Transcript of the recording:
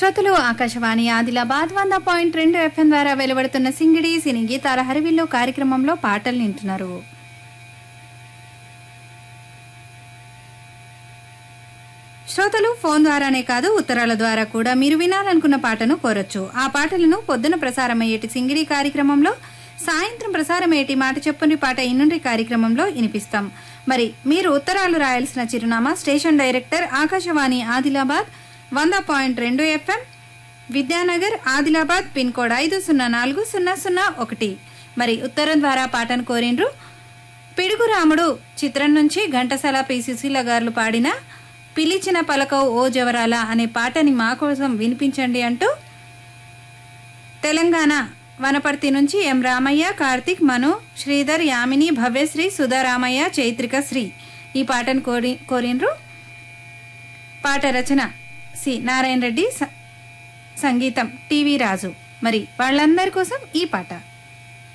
శ్రోతలు ఆకాశవాణి ఆదిలాబాద్ వంద పాయింట్ రెండు ఎఫ్ఎం ద్వారా వెలువడుతున్న సింగిడి సినీ గీతాల హరివిల్లు కార్యక్రమంలో పాటలు వింటున్నారు శ్రోతలు ఫోన్ ద్వారానే కాదు ఉత్తరాల ద్వారా కూడా మీరు వినాలనుకున్న పాటను కోరొచ్చు ఆ పాటలను పొద్దున ప్రసారమయ్యేటి సింగిడి కార్యక్రమంలో సాయంత్రం ప్రసారమయ్యేటి మాట చెప్పుని పాట ఇన్నుండి కార్యక్రమంలో వినిపిస్తాం మరి మీరు ఉత్తరాలు రాయాల్సిన చిరునామా స్టేషన్ డైరెక్టర్ ఆకాశవాణి ఆదిలాబాద్ వంద పాయింట్ రెండు FM Vidyanagar Adilabad pin code ఐదు సున్నా నాలుగు సున్నా సున్నా ఒకటి మరి ఉత్తరం ద్వారా పాటను కోరిండ్రు పిడుగు రాముడు చిత్రం నుంచి ఘంటసాల పి సుశీల గారు పాడిన పిలిచిన పలకవు ఓ జవరాల అనే పాటని మా కోసం వినిపించండి అంటూ తెలంగాణ వనపర్తి నుంచి ఎం రామయ్య కార్తిక్ మను శ్రీధర్ యామిని భవ్యశ్రీ సుధారామయ్య చైత్రిక శ్రీ ఈ పాటను కోరి కోరిన్రు పాట రచన సి నారాయణ రెడ్డి స- సంగీతం టీవీ రాజు మరి వాళ్ళందరి కోసం ఈ పాట